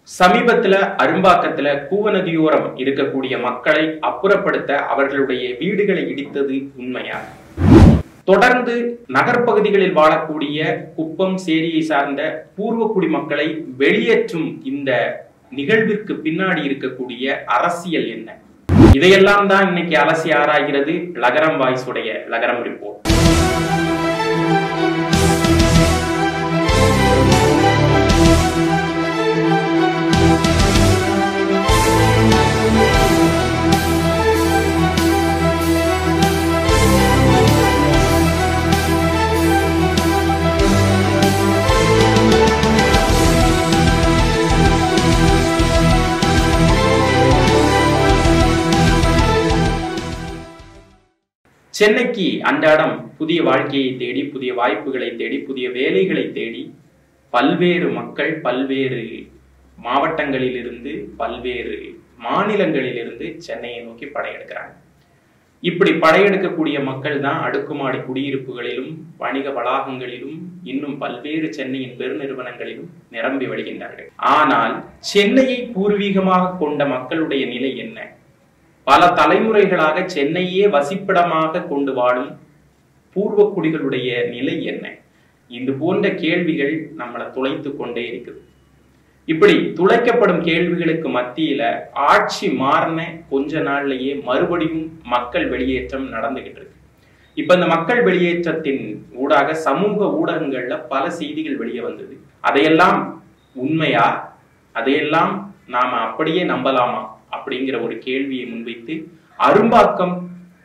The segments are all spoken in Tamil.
சமீபத்துல அரும்பாக்கத்துல கூவநதியோரம் இருக்கக்கூடிய மக்களை அப்புறப்படுத்த அவர்களுடைய வீடுகளை இடித்தது உண்மையா தொடர்ந்து நகர்ப்பகுதிகளில் வாழக்கூடிய குப்பம் சேரியை சார்ந்த பூர்வக்குடி மக்களை வெளியேற்றும் இந்த நிகழ்விற்கு பின்னாடி இருக்கக்கூடிய அரசியல் என்ன இதையெல்லாம் தான் இன்னைக்கு அலசி ஆராய்கிறது லகரம் வாய்ஸ் உடைய லகரம் ரிப்போர்ட் சென்னைக்கு அன்றாடம் புதிய வாழ்க்கையை தேடி புதிய வாய்ப்புகளை தேடி புதிய வேலைகளை தேடி பல்வேறு மக்கள் பல்வேறு மாவட்டங்களிலிருந்து பல்வேறு மாநிலங்களிலிருந்து சென்னையை நோக்கி படையெடுக்கிறாங்க இப்படி படையெடுக்கக்கூடிய மக்கள் தான் அடுக்குமாடி குடியிருப்புகளிலும் வணிக வளாகங்களிலும் இன்னும் பல்வேறு சென்னையின் பெருநிறுவனங்களிலும் நிரம்பி வருகின்றார்கள் ஆனால் சென்னையை பூர்வீகமாக கொண்ட மக்களுடைய நிலை என்ன பல தலைமுறைகளாக சென்னையே வசிப்பிடமாக கொண்டு வாழும் பூர்வ குடிகளுடைய நிலை என்ன இது போன்ற கேள்விகள் நம்மளை துளைத்து கொண்டே இருக்குது இப்படி துளைக்கப்படும் கேள்விகளுக்கு மத்தியில ஆட்சி மாறின கொஞ்ச நாள்லயே மறுபடியும் மக்கள் வெளியேற்றம் நடந்துகிட்டு இருக்கு இப்ப இந்த மக்கள் வெளியேற்றத்தின் ஊடாக சமூக ஊடகங்கள்ல பல செய்திகள் வெளியே வந்தது அதையெல்லாம் உண்மையா அதையெல்லாம் நாம அப்படியே நம்பலாமா அப்படிங்கிற ஒரு கேள்வியை முன்வைத்து அரும்பாக்கம்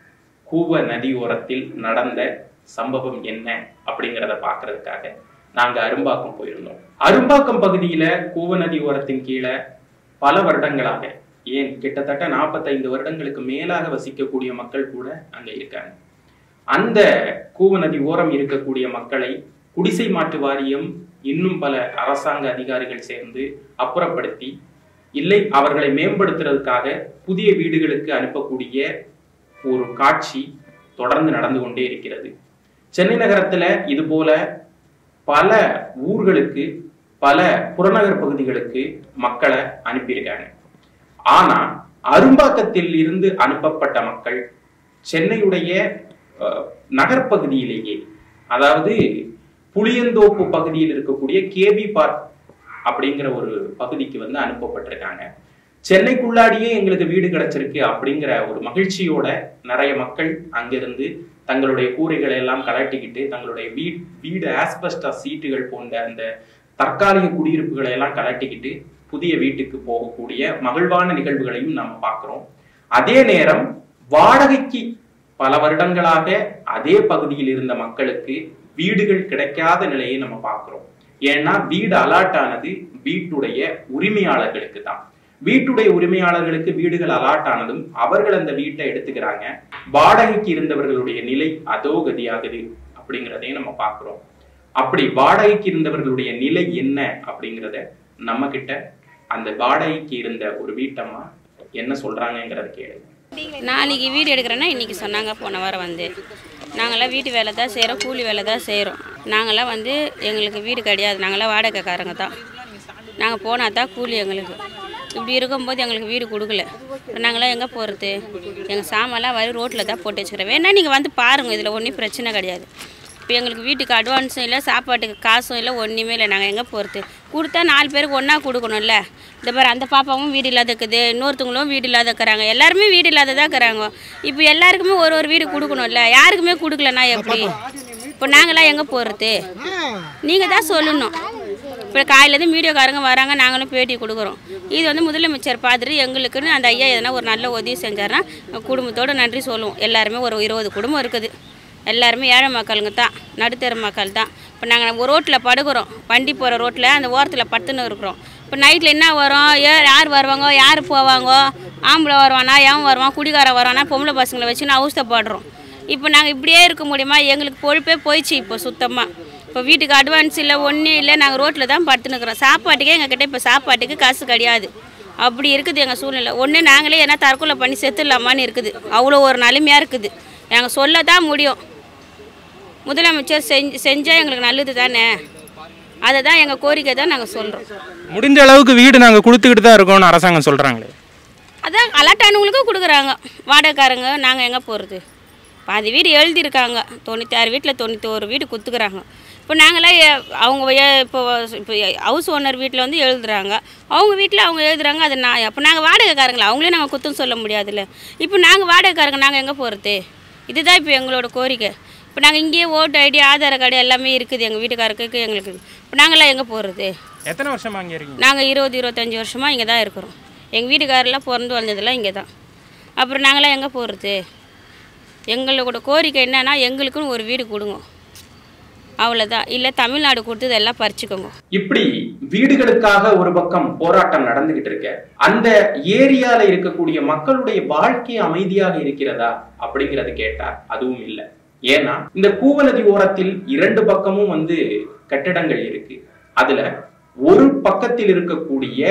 கூவ நதியோரத்தில் நடந்த சம்பவம் என்ன அப்படிங்கிறத பாக்குறதுக்காக நாங்க அரும்பாக்கம் போயிருந்தோம் அரும்பாக்கம் பகுதியில கூவ நதி ஓரத்தின் கீழே பல வருடங்களாக ஏன் கிட்டத்தட்ட நாற்பத்தைந்து வருடங்களுக்கு மேலாக வசிக்கக்கூடிய மக்கள் கூட அங்க இருக்காங்க அந்த கூவ நதி ஓரம் இருக்கக்கூடிய மக்களை குடிசை மாற்று வாரியம் இன்னும் பல அரசாங்க அதிகாரிகள் சேர்ந்து அப்புறப்படுத்தி இல்லை அவர்களை மேம்படுத்துறதுக்காக புதிய வீடுகளுக்கு அனுப்பக்கூடிய ஒரு காட்சி தொடர்ந்து நடந்து கொண்டே இருக்கிறது சென்னை நகரத்துல இது போல பல ஊர்களுக்கு பல புறநகர் பகுதிகளுக்கு மக்களை அனுப்பியிருக்காங்க ஆனா அரும்பாக்கத்தில் இருந்து அனுப்பப்பட்ட மக்கள் சென்னையுடைய நகர்ப்பகுதியிலேயே அதாவது புளியந்தோப்பு பகுதியில் இருக்கக்கூடிய கேபி பார்க் அப்படிங்கிற ஒரு பகுதிக்கு வந்து அனுப்பப்பட்டிருக்காங்க சென்னைக்குள்ளாடியே எங்களுக்கு வீடு கிடைச்சிருக்கு அப்படிங்கிற ஒரு மகிழ்ச்சியோட நிறைய மக்கள் அங்கிருந்து தங்களுடைய கூரைகளை எல்லாம் கலட்டிக்கிட்டு தங்களுடைய வீட் வீடு ஆஸ்பெஸ்டா சீட்டுகள் போன்ற அந்த தற்காலிக குடியிருப்புகளை எல்லாம் கலட்டிக்கிட்டு புதிய வீட்டுக்கு போகக்கூடிய மகிழ்வான நிகழ்வுகளையும் நம்ம பார்க்கிறோம் அதே நேரம் வாடகைக்கு பல வருடங்களாக அதே பகுதியில் இருந்த மக்களுக்கு வீடுகள் கிடைக்காத நிலையை நம்ம பார்க்கிறோம் ஏன்னா வீடு அலாட் ஆனது வீட்டுடைய உரிமையாளர்களுக்கு தான் வீட்டுடைய உரிமையாளர்களுக்கு வீடுகள் அலாட் ஆனதும் அவர்கள் அந்த வீட்டை எடுத்துக்கிறாங்க வாடகைக்கு இருந்தவர்களுடைய நிலை அதோ கதியாகுது அப்படிங்கிறதையும் நம்ம பார்க்கிறோம் அப்படி வாடகைக்கு இருந்தவர்களுடைய நிலை என்ன அப்படிங்கிறத நம்ம கிட்ட அந்த வாடகைக்கு இருந்த ஒரு வீட்டம்மா என்ன சொல்றாங்கிறத கேளுங்க நாளைக்கு வீடு எடுக்கிறேன்னா இன்றைக்கி சொன்னாங்க போன வாரம் வந்து நாங்களாம் வீட்டு வேலை தான் செய்கிறோம் கூலி வேலை தான் செய்கிறோம் நாங்களாம் வந்து எங்களுக்கு வீடு கிடையாது நாங்களாம் வாடகைக்காரங்க தான் நாங்கள் போனால் தான் கூலி எங்களுக்கு இப்படி இருக்கும்போது எங்களுக்கு வீடு கொடுக்கல இப்போ நாங்களாம் எங்கே போகிறது எங்கள் சாமான்லாம் வரி ரோட்டில் தான் போட்டு வச்சுக்கிறோம் வேணா நீங்கள் வந்து பாருங்கள் இதில் ஒன்றும் பிரச்சனை கிடையாது இப்போ எங்களுக்கு வீட்டுக்கு அட்வான்ஸும் இல்லை சாப்பாட்டுக்கு காசும் இல்லை ஒன்றுமே இல்லை நாங்கள் எங்கே போகிறது கொடுத்தா நாலு பேருக்கு ஒன்றா கொடுக்கணும்ல இந்த பாரு அந்த பாப்பாவும் வீடு இல்லாத இருக்குது இன்னொருத்தவங்களும் வீடு இல்லாத இருக்கிறாங்க எல்லாருமே வீடு இல்லாததாக இருக்கிறாங்க இப்போ எல்லாருக்குமே ஒரு ஒரு வீடு கொடுக்கணும்ல யாருக்குமே கொடுக்கலன்னா எப்படி இப்போ நாங்களாம் எங்கே போகிறது நீங்கள் தான் சொல்லணும் இப்போ காலையிலேருந்து மீடியோக்காரங்க வராங்க நாங்களும் பேட்டி கொடுக்குறோம் இது வந்து முதலமைச்சர் பார்த்துட்டு எங்களுக்குன்னு அந்த ஐயா எதனா ஒரு நல்ல உதவி செஞ்சார்னா குடும்பத்தோடு நன்றி சொல்லுவோம் எல்லாருமே ஒரு இருபது குடும்பம் இருக்குது எல்லாருமே ஏழை மக்களுங்க தான் நடுத்தர மக்கள் தான் இப்போ நாங்கள் ஒரு ரோட்டில் படுக்கிறோம் வண்டி போகிற ரோட்டில் அந்த ஓரத்தில் படுத்துன்னு இருக்கிறோம் இப்போ நைட்டில் என்ன வரும் ஏ யார் வருவாங்க யார் போவாங்க ஆம்பளை வருவானா எவன் வருவான் குடிகாரன் வருவானா பொம்பளை பசங்களை வச்சுன்னு அவஸ்தப்படுறோம் இப்போ நாங்கள் இப்படியே இருக்க முடியுமா எங்களுக்கு பொழுப்பே போயிடுச்சு இப்போ சுத்தமாக இப்போ வீட்டுக்கு அட்வான்ஸ் இல்லை ஒன்றும் இல்லை நாங்கள் ரோட்டில் தான் படுத்துனுக்குறோம் சாப்பாட்டுக்கே எங்ககிட்ட இப்போ சாப்பாட்டுக்கு காசு கிடையாது அப்படி இருக்குது எங்கள் சூழ்நிலை ஒன்று நாங்களே என்ன தற்கொலை பண்ணி செத்துடலாமான்னு இருக்குது அவ்வளோ ஒரு நிலைமையாக இருக்குது நாங்கள் சொல்ல தான் முடியும் முதலமைச்சர் செஞ்சு செஞ்சால் எங்களுக்கு நல்லது தானே அதை தான் எங்கள் கோரிக்கை தான் நாங்கள் சொல்கிறோம் முடிஞ்ச அளவுக்கு வீடு நாங்கள் கொடுத்துக்கிட்டு தான் இருக்கோம்னு அரசாங்கம் சொல்கிறாங்களே அதான் அலட்டானவங்களுக்கும் கொடுக்குறாங்க வாடகைக்காரங்க நாங்கள் எங்கே போகிறது பாதி வீடு எழுதியிருக்காங்க தொண்ணூற்றி ஆறு வீட்டில் தொண்ணூத்தோரு வீடு கொடுத்துக்குறாங்க இப்போ நாங்களாம் எ- அவங்க எ- இப்போ இப்போ ஹவுஸ் ஓனர் வீட்டில் வந்து எழுதுறாங்க அவங்க வீட்டில் அவங்க எழுதுறாங்க அது நான் அப்போ நாங்கள் வாடகைக்காரங்களா அவங்களே நாங்கள் குத்தம் சொல்ல முடியாதுல்ல இப்போ நாங்கள் வாடகைக்காரங்க நாங்கள் எங்கே போகிறது இதுதான் இப்போ எங்களோட கோரிக்கை இப்போ நாங்கள் இங்கேயே ஓட்டு ஐடி ஆதார் கார்டு எல்லாமே இருக்குது எங்கள் வீட்டுக்காரருக்கு எங்களுக்கு இப்போ நாங்களாம் எங்கே போகிறது எத்தனை வருஷமா அங்கே இருக்கீங்க நாங்கள் இருபது இருபத்தஞ்சி வருஷமாக இங்கே தான் இருக்கிறோம் எங்கள் வீட்டுக்காரெல்லாம் பிறந்து வந்ததெல்லாம் இங்கே தான் அப்புறம் நாங்களாம் எங்கே போகிறது எங்களோட கோரிக்கை என்னன்னா எங்களுக்குன்னு ஒரு வீடு கொடுங்க அவ்வளோதான் இல்லை தமிழ்நாடு கொடுத்தது எல்லாம் பறிச்சுக்கோங்க இப்படி வீடுகளுக்காக ஒரு பக்கம் போராட்டம் நடந்துகிட்டு இருக்க அந்த ஏரியால இருக்கக்கூடிய மக்களுடைய வாழ்க்கை அமைதியாக இருக்கிறதா அப்படிங்கறது கேட்டா அதுவும் இல்லை ஏன்னா இந்த கூவநதி ஓரத்தில் இரண்டு பக்கமும் வந்து கட்டிடங்கள் இருக்கு அதுல ஒரு பக்கத்தில் இருக்கக்கூடிய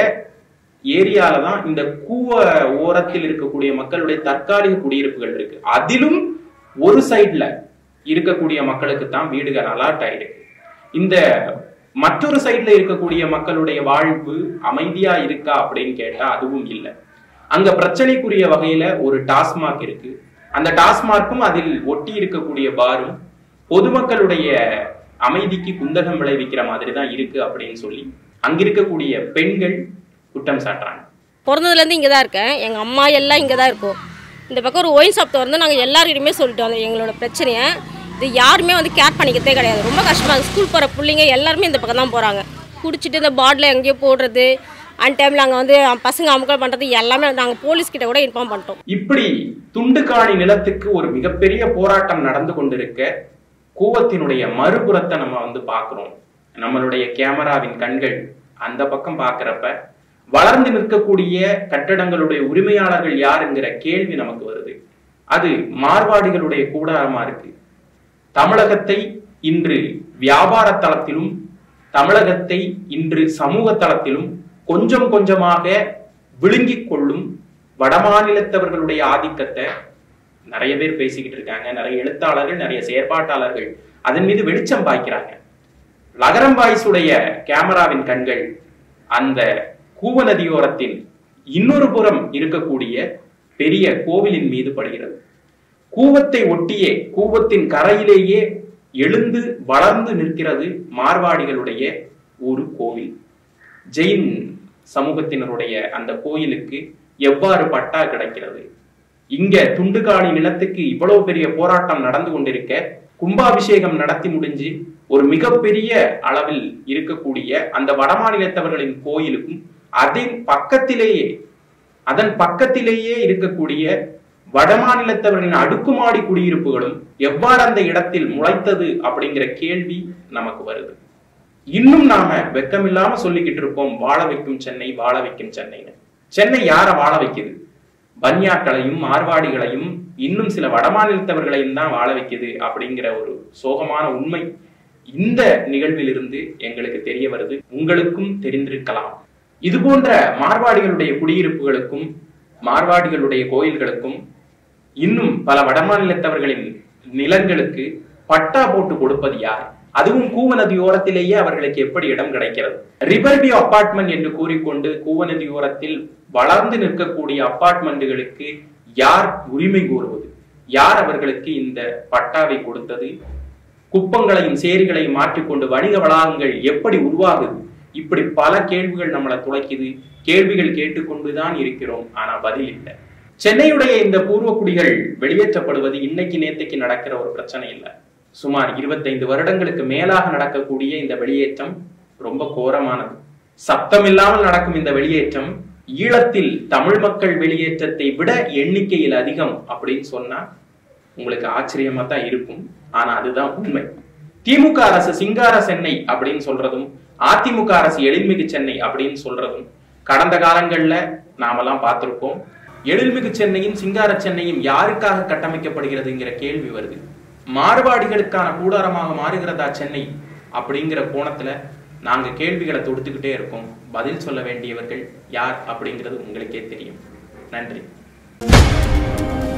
ஏரியால தான் இந்த கூவ ஓரத்தில் இருக்கக்கூடிய மக்களுடைய தற்காலிக குடியிருப்புகள் இருக்கு அதிலும் ஒரு சைடுல இருக்கக்கூடிய மக்களுக்கு தான் வீடுகள் அலாட் ஆயிருக்கு இந்த மற்றொரு சைடுல இருக்கக்கூடிய மக்களுடைய வாழ்வு அமைதியா இருக்கா அப்படின்னு கேட்டா அதுவும் இல்லை அங்க பிரச்சனைக்குரிய வகையில ஒரு டாஸ்மாக் இருக்கு அந்த டாஸ்மார்க்கும் அதில் ஒட்டி இருக்கக்கூடிய பாரும் பொதுமக்களுடைய அமைதிக்கு குந்தகம் விளைவிக்கிற மாதிரி தான் இருக்கு அப்படின்னு சொல்லி அங்க இருக்கக்கூடிய பெண்கள் குற்றம் சாட்டுறாங்க பிறந்ததுலேருந்து இங்கே தான் இருக்கேன் எங்கள் அம்மா எல்லாம் இங்கே தான் இருக்கோம் இந்த பக்கம் ஒரு ஒயின் ஷாப் திறந்து நாங்கள் எல்லாருக்கிட்டையுமே சொல்லிட்டோம் அது எங்களோட பிரச்சனையை இது யாருமே வந்து கேர் பண்ணிக்கிறதே கிடையாது ரொம்ப கஷ்டமாக இருக்குது ஸ்கூல் போகிற பிள்ளைங்க எல்லாருமே இந்த பக்கம் தான் போகிறாங்க குடிச்சிட்டு இந்த பாட்டில் எங்கேயோ போடுறது அன் டைமில் அங்கே வந்து பசங்க அமுக்கல் பண்ணுறது எல்லாமே நாங்கள் போலீஸ்கிட்ட கூட இன்ஃபார்ம் பண்ணிட்டோம் இப்படி துண்டுகாணி நிலத்துக்கு ஒரு மிகப்பெரிய போராட்டம் நடந்து கொண்டிருக்க கூவத்தினுடைய மறுபுறத்தை நம்ம வந்து பார்க்கிறோம் நம்மளுடைய கேமராவின் கண்கள் அந்த பக்கம் பார்க்கறப்ப வளர்ந்து நிற்கக்கூடிய கட்டடங்களுடைய உரிமையாளர்கள் யாருங்கிற கேள்வி நமக்கு வருது அது மார்வாடிகளுடைய கூடாரமா இருக்கு தமிழகத்தை இன்று வியாபார தளத்திலும் தமிழகத்தை இன்று சமூக தளத்திலும் கொஞ்சம் கொஞ்சமாக விழுங்கிக் கொள்ளும் வடமாநிலத்தவர்களுடைய ஆதிக்கத்தை நிறைய பேர் பேசிக்கிட்டு இருக்காங்க நிறைய எழுத்தாளர்கள் நிறைய செயற்பாட்டாளர்கள் அதன் மீது வெளிச்சம் பாய்க்கிறாங்க லகரம் பாய்ஸுடைய கேமராவின் கண்கள் அந்த கூவ நதியோரத்தின் இன்னொரு புறம் இருக்கக்கூடிய பெரிய கோவிலின் மீது படுகிறது கூவத்தை ஒட்டியே கூவத்தின் கரையிலேயே எழுந்து வளர்ந்து நிற்கிறது மார்வாடிகளுடைய ஒரு கோவில் ஜெயின் சமூகத்தினருடைய அந்த கோயிலுக்கு எவ்வாறு பட்டா கிடைக்கிறது இங்க துண்டுகாணி நிலத்துக்கு இவ்வளவு பெரிய போராட்டம் நடந்து கொண்டிருக்க கும்பாபிஷேகம் நடத்தி முடிஞ்சு ஒரு மிகப்பெரிய அளவில் இருக்கக்கூடிய அந்த வடமாநிலத்தவர்களின் கோயிலுக்கும் அதன் பக்கத்திலேயே அதன் பக்கத்திலேயே இருக்கக்கூடிய வடமாநிலத்தவர்களின் அடுக்குமாடி குடியிருப்புகளும் எவ்வாறு அந்த இடத்தில் முளைத்தது அப்படிங்கிற கேள்வி நமக்கு வருது இன்னும் நாம வெக்கமில்லாம சொல்லிக்கிட்டு இருப்போம் வாழ வைக்கும் சென்னை வாழ வைக்கும் சென்னைன்னு சென்னை யார வாழ வைக்குது பன்யாக்களையும் மார்வாடிகளையும் இன்னும் சில வடமாநிலத்தவர்களையும் தான் வாழ வைக்குது அப்படிங்கிற ஒரு சோகமான உண்மை இந்த நிகழ்விலிருந்து எங்களுக்கு தெரிய வருது உங்களுக்கும் தெரிந்திருக்கலாம் இது போன்ற மார்வாடிகளுடைய குடியிருப்புகளுக்கும் மார்வாடிகளுடைய கோயில்களுக்கும் இன்னும் பல வடமாநிலத்தவர்களின் நிலங்களுக்கு பட்டா போட்டு கொடுப்பது யார் அதுவும் கூவ நதியோரத்திலேயே அவர்களுக்கு எப்படி இடம் கிடைக்கிறது ரிபர்வியூ அபார்ட்மெண்ட் என்று கூறிக்கொண்டு கூவ நதியோரத்தில் வளர்ந்து நிற்கக்கூடிய அபார்ட்மெண்ட்டுகளுக்கு யார் உரிமை கூறுவது யார் அவர்களுக்கு இந்த பட்டாவை கொடுத்தது குப்பங்களையும் சேரிகளையும் மாற்றிக்கொண்டு வணிக வளாகங்கள் எப்படி உருவாகுது இப்படி பல கேள்விகள் நம்மளை துளைக்குது கேள்விகள் கேட்டுக்கொண்டுதான் இருக்கிறோம் ஆனா பதில் இல்லை சென்னையுடைய இந்த பூர்வ குடிகள் வெளியேற்றப்படுவது இன்னைக்கு நேத்தைக்கு நடக்கிற ஒரு பிரச்சனை இல்லை சுமார் இருபத்தைந்து வருடங்களுக்கு மேலாக நடக்கக்கூடிய இந்த வெளியேற்றம் ரொம்ப கோரமானது சத்தமில்லாமல் நடக்கும் இந்த வெளியேற்றம் ஈழத்தில் தமிழ் மக்கள் வெளியேற்றத்தை விட எண்ணிக்கையில் அதிகம் அப்படின்னு சொன்னா உங்களுக்கு ஆச்சரியமா தான் இருக்கும் ஆனா அதுதான் உண்மை திமுக அரசு சிங்கார சென்னை அப்படின்னு சொல்றதும் அதிமுக அரசு எழில்மிகு சென்னை அப்படின்னு சொல்றதும் கடந்த காலங்கள்ல நாமெல்லாம் பார்த்திருப்போம் எழில்மிகு சென்னையும் சிங்கார சென்னையும் யாருக்காக கட்டமைக்கப்படுகிறதுங்கிற கேள்வி வருது மாறுபாடுகளுக்கான கூடாரமாக மாறுகிறதா சென்னை அப்படிங்கிற கோணத்துல நாங்க கேள்விகளை தொடுத்துக்கிட்டே இருக்கோம் பதில் சொல்ல வேண்டியவர்கள் யார் அப்படிங்கிறது உங்களுக்கே தெரியும் நன்றி